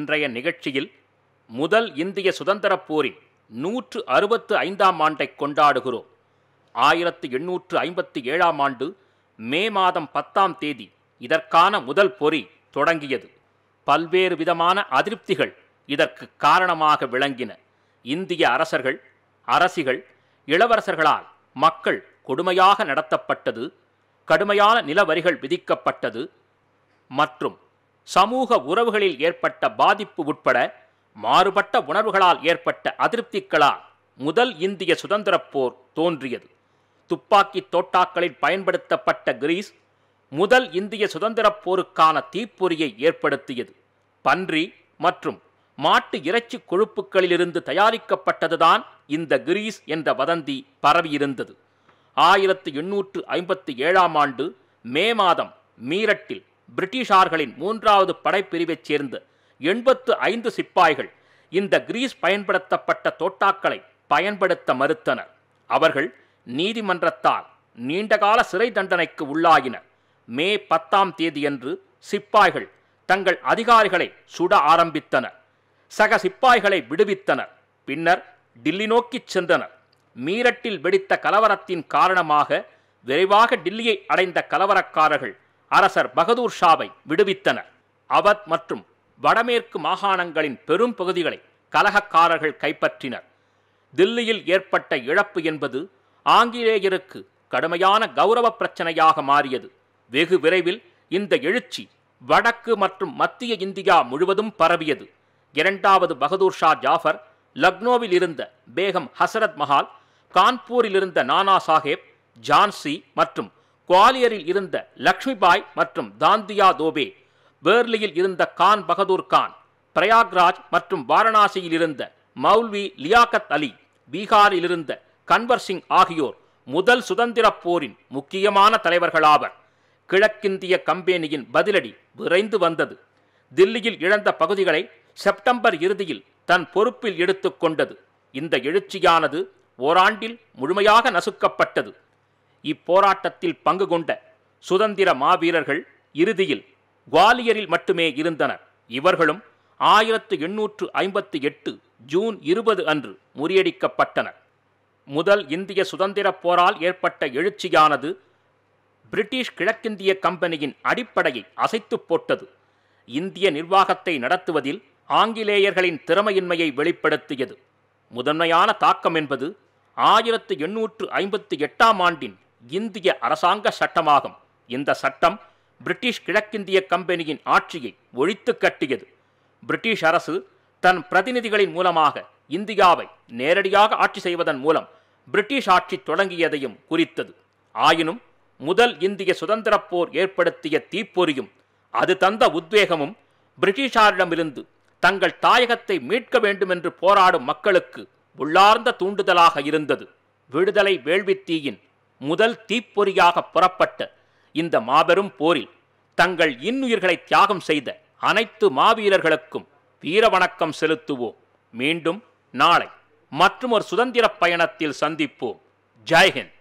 இன்றைய நிகழ்ச்சியில் முதல் இந்திய சுதந்திரப் போரின் நூற்று அறுபத்து ஐந்தாம் ஆண்டை கொண்டாடுகிறோம் ஆயிரத்து எண்ணூற்று ஐம்பத்தி ஏழாம் ஆண்டு மே மாதம் பத்தாம் தேதி இதற்கான முதல் பொறி தொடங்கியது பல்வேறு விதமான அதிருப்திகள் இதற்கு காரணமாக விளங்கின இந்திய அரசர்கள் அரசிகள் இளவரசர்களால் மக்கள் கொடுமையாக நடத்தப்பட்டது கடுமையான நிலவரிகள் விதிக்கப்பட்டது மற்றும் சமூக உறவுகளில் ஏற்பட்ட பாதிப்பு உட்பட மாறுபட்ட உணர்வுகளால் ஏற்பட்ட அதிருப்திகளால் முதல் இந்திய சுதந்திரப் போர் தோன்றியது துப்பாக்கி தோட்டாக்களில் பயன்படுத்தப்பட்ட கிரீஸ் முதல் இந்திய சுதந்திரப் போருக்கான தீப்பொறியை ஏற்படுத்தியது பன்றி மற்றும் மாட்டு இறைச்சி கொழுப்புகளிலிருந்து தயாரிக்கப்பட்டதுதான் இந்த கிரீஸ் என்ற வதந்தி பரவியிருந்தது ஆயிரத்து எண்ணூற்று ஐம்பத்தி ஏழாம் ஆண்டு மே மாதம் மீரட்டில் பிரிட்டிஷார்களின் மூன்றாவது படைப்பிரிவைச் சேர்ந்த எண்பத்து ஐந்து சிப்பாய்கள் இந்த கிரீஸ் பயன்படுத்தப்பட்ட தோட்டாக்களை பயன்படுத்த மறுத்தனர் அவர்கள் நீதிமன்றத்தால் நீண்டகால சிறை தண்டனைக்கு உள்ளாகினர் மே பத்தாம் தேதியன்று சிப்பாய்கள் தங்கள் அதிகாரிகளை சுட ஆரம்பித்தனர் சக சிப்பாய்களை விடுவித்தனர் பின்னர் டில்லி நோக்கிச் சென்றனர் மீரட்டில் வெடித்த கலவரத்தின் காரணமாக விரைவாக டில்லியை அடைந்த கலவரக்காரர்கள் அரசர் பகதூர் ஷாவை விடுவித்தனர் அவத் மற்றும் வடமேற்கு மாகாணங்களின் பெரும் பகுதிகளை கலகக்காரர்கள் கைப்பற்றினர் தில்லியில் ஏற்பட்ட இழப்பு என்பது ஆங்கிலேயருக்கு கடுமையான கௌரவ பிரச்சனையாக மாறியது வெகு விரைவில் இந்த எழுச்சி வடக்கு மற்றும் மத்திய இந்தியா முழுவதும் பரவியது இரண்டாவது பகதூர் ஷா ஜாஃபர் லக்னோவில் இருந்த பேகம் ஹசரத் மஹால் கான்பூரில் இருந்த நானா சாஹேப் ஜான்சி மற்றும் குவாலியரில் இருந்த லக்ஷ்மிபாய் மற்றும் தாந்தியா தோபே பேர்லியில் இருந்த கான் பகதூர் கான் பிரயாக்ராஜ் மற்றும் வாரணாசியில் இருந்த மௌல்வி லியாகத் அலி பீகாரில் இருந்த கன்வர் சிங் ஆகியோர் முதல் சுதந்திரப் போரின் முக்கியமான தலைவர்களாவர் கிழக்கிந்திய கம்பெனியின் பதிலடி விரைந்து வந்தது தில்லியில் இழந்த பகுதிகளை செப்டம்பர் இறுதியில் தன் பொறுப்பில் எடுத்துக்கொண்டது இந்த எழுச்சியானது ஓராண்டில் முழுமையாக நசுக்கப்பட்டது இப்போராட்டத்தில் பங்கு கொண்ட சுதந்திர மாவீரர்கள் இறுதியில் குவாலியரில் மட்டுமே இருந்தனர் இவர்களும் ஆயிரத்து எண்ணூற்று ஐம்பத்தி எட்டு ஜூன் இருபது அன்று முறியடிக்கப்பட்டனர் முதல் இந்திய சுதந்திரப் போரால் ஏற்பட்ட எழுச்சியானது பிரிட்டிஷ் கிழக்கிந்திய கம்பெனியின் அடிப்படையை அசைத்துப் போட்டது இந்திய நிர்வாகத்தை நடத்துவதில் ஆங்கிலேயர்களின் திறமையின்மையை வெளிப்படுத்தியது முதன்மையான தாக்கம் என்பது ஆயிரத்து எண்ணூற்று ஐம்பத்தி எட்டாம் ஆண்டின் இந்திய அரசாங்க சட்டமாகும் இந்த சட்டம் பிரிட்டிஷ் கிழக்கிந்திய கம்பெனியின் ஆட்சியை ஒழித்து கட்டியது பிரிட்டிஷ் அரசு தன் பிரதிநிதிகளின் மூலமாக இந்தியாவை நேரடியாக ஆட்சி செய்வதன் மூலம் பிரிட்டிஷ் ஆட்சி தொடங்கியதையும் குறித்தது ஆயினும் முதல் இந்திய சுதந்திரப் போர் ஏற்படுத்திய தீப்பொறியும் அது தந்த உத்வேகமும் பிரிட்டிஷாரிடமிருந்து தங்கள் தாயகத்தை மீட்க வேண்டுமென்று போராடும் மக்களுக்கு உள்ளார்ந்த தூண்டுதலாக இருந்தது விடுதலை வேள்வித்தீயின் முதல் தீப்பொறியாக புறப்பட்ட இந்த மாபெரும் போரில் தங்கள் இன்னுயிர்களை தியாகம் செய்த அனைத்து மாவீரர்களுக்கும் வீர வணக்கம் செலுத்துவோம் மீண்டும் நாளை மற்றும் ஒரு சுதந்திர பயணத்தில் சந்திப்போம் ஜெய்ஹிந்த்